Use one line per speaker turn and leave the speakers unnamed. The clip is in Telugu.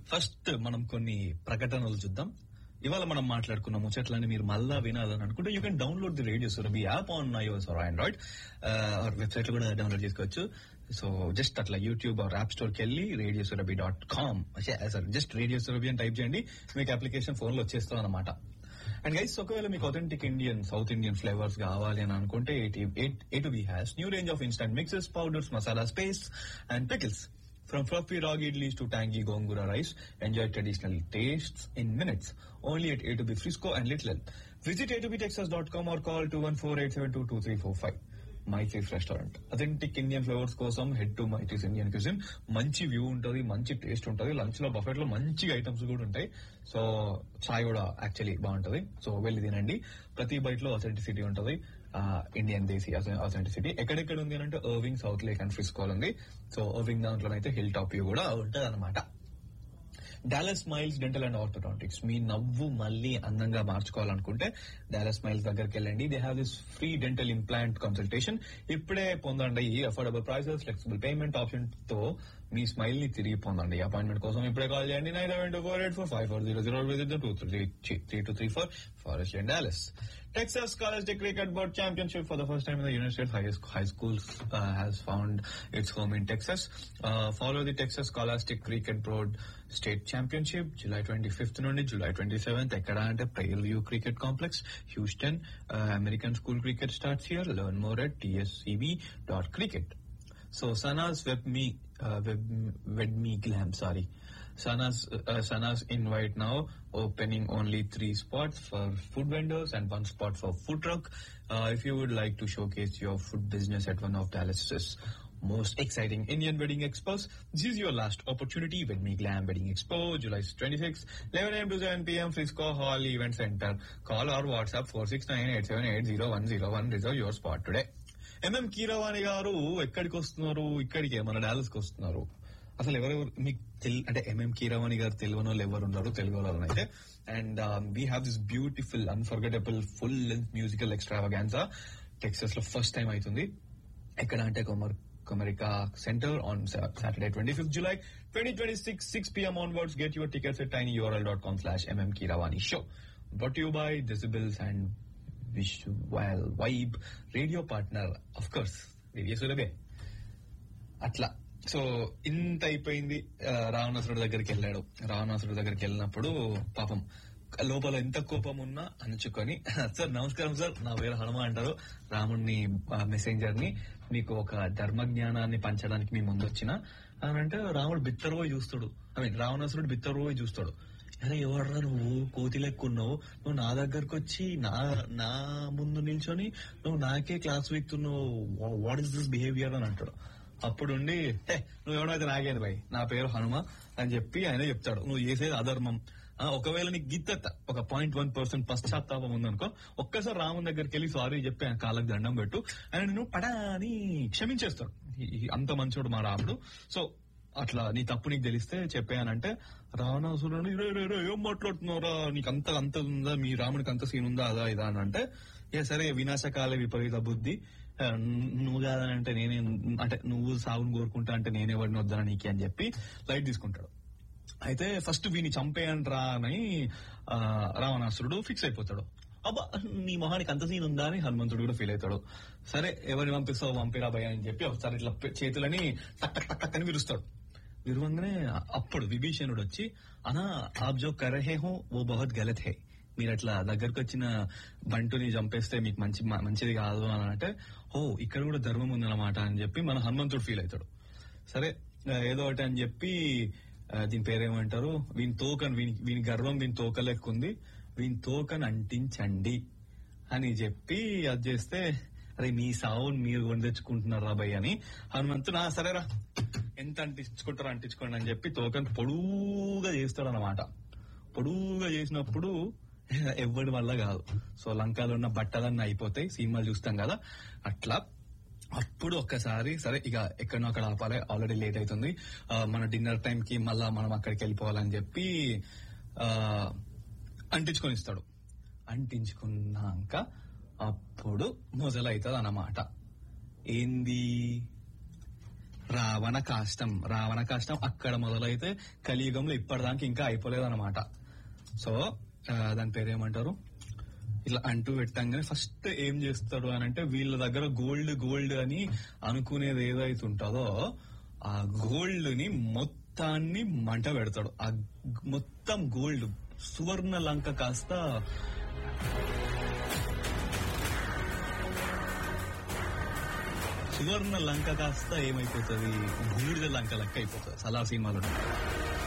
ఫస్ట్ మనం కొన్ని ప్రకటనలు చూద్దాం ఇవాళ మనం మాట్లాడుకున్న ముచ్చట్లని మీరు మళ్ళా వినాలని అనుకుంటే you can download the radio Surabhi app on iOS or android website లో కూడా డౌన్లోడ్ చేసుకోవచ్చు సో జస్ట్ అట్లా యూట్యూబ్ ఆర్ యాప్ స్టోర్ కి వెళ్ళి radio Surabhi dot com sorry just radio Surabhi అని టైప్ చేయండి మీకు అప్లికేషన్ ఫోన్ లో వచ్చేస్తుంది అనమాట అండ్ గైస్ ఒకవేళ మీకు authentic Indian south Indian flavours కావాలి అని అనుకుంటే A to B has new range of instant mixes powders masala spice and pickles From fluffy ragi idlis to tangy gongura rice, enjoy traditional tastes in minutes. Only at A2B Frisco and Little. Visit a2btexas.com or call 214-872-2345. My chief restaurant authentic Indian flavours కోసం head to my chief Indian cuisine మంచి వ్యూ ఉంటుంది మంచి టేస్ట్ ఉంటుంది లంచ్ లో బఫెట్ లో మంచి ఐటమ్స్ కూడా ఉంటాయి సో చాయ్ కూడా యాక్చువల్లీ బాగుంటది సో వెళ్ళి తినండి ప్రతి బైట్ లో అథెంటిసిటీ ఉంటుంది ఇండియన్ దేశీ అథెంటిసిటీ ఎక్కడెక్కడ ఉంది అని అంటే అర్వింగ్ సౌత్ లేక్ అండ్ ఫ్రిస్కోల్ ఉంది సో అర్వింగ్ దాంట్లో అయితే హిల్ టాప్ వ్యూ కూడా ఉంటుంది అనమాట Dallas Smiles dental and orthodontics మీ నవ్వు మళ్ళీ అందంగా మార్చుకోవాలనుకుంటే డాలస్ స్మైల్స్ దగ్గరికి వెళ్ళండి they have this free dental implant consultation ఇప్పుడే పొందండి ఈ affordable prices flexible payment option తో మీ స్మైల్ ని తిరిగి పొందండి అపాయింట్మెంట్ కోసం ఇప్పుడే కాల్ చేయండి nine seven two four eight four five four zero zero with two three three two three four forest and Dallas Texas College Cricket Board Championship for the first time in the United States high, high schools uh, has found its home in Texas. Uh, follow the Texas Scholastic Cricket Board State Championship July 25th నుండి July 27th ఎక్కడ అంటే Prairie View cricket complex Houston American school cricket starts here learn more at TSCB dot cricket so Sana's web me web wed me glam sorry Sana's uh, Sana's invite now opening only three spots for food vendors and one spot for food truck. Uh, if you would like to showcase your food business at one of Dallas's most exciting Indian wedding expos, this is your last opportunity. Wed Me Glam Wedding Expo, July 26, 11 a.m. to 7 p.m. Frisco Hall Event Center. Call or WhatsApp 469-878-0101. Reserve your spot today. MM Keeravani garu ఎక్కడికి వస్తున్నారు ఇక్కడికి మన డాలస్ కి వస్తున్నారు అసలు ఎవరెవరు మీకు తెల్ అంటే ఎంఎం కీరవాణి గారు తెలియని వాళ్ళు ఎవరు ఉన్నారు తెలుగు వాళ్ళు అయితే and we have this beautiful unforgettable full length musical extravaganza Texas లో ఫస్ట్ టైం అవుతుంది ఎక్కడ అంటే Comer Comerica center on Saturday twenty fifth July twenty twenty six six PM onwards get your tickets at tiny URL dot com slash MM Keeravani show but you by decibels and wish while vibe radio partner of course radio సులభే అట్లా సో ఇంత అయిపోయింది ఆ, రావణాసురుడి దగ్గరికి వెళ్ళాడు రావణాసురుడి దగ్గరికి వెళ్ళినప్పుడు పాపం లోపల ఎంత కోపం ఉన్నా అణుచుకొని సార్ నమస్కారం సార్ నా పేరు హనుమ అంటారు రాముడిని మెసెంజర్ ని మీకు ఒక ధర్మ జ్ఞానాన్ని పంచడానికి మీ ముందు వచ్చిన అని అంటే రాముడు బిత్తరపోయి చూస్తాడు ఐ మీన్ రావణాసురుడు బిత్తరపోయి చూస్తాడు అరే ఎవడరా నువ్వు కోతి లెక్కున్నావు నువ్వు నా దగ్గరకు వచ్చి నా నా ముందు నిల్చొని నువ్వు నాకే క్లాస్ వీక్తున్నావు వాట్ ఇస్ దిస్ బిహేవియర్ అని అంటాడు అప్పుడు ఉండి "హే, నువ్వు ఎవడైతే నాకేది భయ్ నా పేరు హనుమ అని చెప్పి ఆయన చెప్తాడు నువ్వు చేసేది అధర్మం ఆ, ఒకవేళ నీకు గిత్తెత్త ఒక పాయింట్ వన్ పర్సెంట్ పశ్చాత్తాపం ఉందనుకో ఒక్కసారి రాముని దగ్గరికి వెళ్ళి సారీ చెప్పి ఆయన కాళ్ళకి దండం పెట్టు ఆయన నువ్వు పడా అని క్షమించేస్తాడు ఈ- ఈ అంత మంచోడు మా రాముడు సో అట్లా నీ తప్పు నీకు తెలిస్తే చెప్పానంటే రావణాసురుడు "రే, రే, రే, ఏం మాట్లాడుతున్నారా నీకు అంత అంత ఉందా మీ రాముడికి అంత సీన్ ఉందా అదా ఇదా అని అంటే ఏ సరే వినాశకాల విపరీత బుద్ధి ఆ, నువ్వు కాదని అంటే నేనే అంటే నువ్వు సాగుని కోరుకుంటా అంటే నేనే వాడిని వద్దాను నీకు అని చెప్పి లైట్ తీసుకుంటాడు అయితే ఫస్ట్ వీని చంపేయండ్రా అని ఆ, రావణాసురుడు ఫిక్స్ అయిపోతాడు అబ్బా నీ మొహానికి అంత సీన్ ఉందా అని హనుమంతుడు కూడా ఫీల్ అవుతాడు సరే ఎవరిని పంపిస్తావు పంపిరా భయ అని చెప్పి ఒకసారి ఇట్లా పె- చేతులని టక్ టక్ టక్ టక్ అని విరుస్తాడు విరువంగానే అప్పుడు విభీషణుడు వచ్చి అనా ఆప్ జో కరహే హో ఓ బహుత్ గలత్ హే మీరు అట్లా దగ్గరకు వచ్చిన బంటుని చంపేస్తే మీకు మంచి మంచిది కాదు అని అంటే ఓ ఇక్కడ కూడా ధర్మం ఉందన్నమాట అని చెప్పి మన హనుమంతుడు ఫీల్ అవుతాడు సరే ఆ, ఏదో ఒకటి అని చెప్పి ఆ, దీని పేరేమంటారు వీని తోకన్ వీని వీని గర్వం వీని తోక లెక్క ఉంది వీని తోకన్ అంటించండి అని చెప్పి అది చేస్తే అరే మీ సావుని మీరు కొని తెచ్చుకుంటున్నారా భయ్ అని హనుమంతు నా సరేరా ఎంత అంటించుకుంటారో అంటించుకోండి అని చెప్పి తోకన్ పొడువుగా చేస్తాడు అనమాట పొడువుగా చేసినప్పుడు ఎవ్వడి వల్ల కాదు సో లంకలో ఉన్న బట్టలన్నీ అయిపోతాయి సినిమాలు చూస్తాం కదా అట్లా అప్పుడు ఒక్కసారి సరే ఇక ఎక్కడనో అక్కడ ఆపాలి ఆల్రెడీ లేట్ అవుతుంది ఆ, మన డిన్నర్ టైం కి మళ్ళా మనం అక్కడికి వెళ్ళిపోవాలని చెప్పి ఆ, అంటించుకొని ఇస్తాడు అంటించుకున్నాక అప్పుడు మొదలవుతుంది అన్నమాట ఏంది రావణ కాష్టం రావణ కాష్టం అక్కడ మొదలైతే కలియుగంలో ఇప్పటిదాకా ఇంకా అయిపోలేదన్నమాట సో ఆ, దాని పేరు ఏమంటారు ఇలా అంటూ పెట్టంగానే ఫస్ట్ ఏం చేస్తాడు అని అంటే వీళ్ళ దగ్గర గోల్డ్ గోల్డ్ అని అనుకునేది ఏదైతే ఉంటుందో ఆ గోల్డ్ ని మొత్తాన్ని మంట పెడతాడు ఆ గ్- మొత్తం గోల్డ్ సువర్ణ లంక కాస్త సువర్ణ లంక కాస్త ఏమైపోతుంది బూడిద లంక లెక్క అయిపోతుంది సలార్ సినిమాలో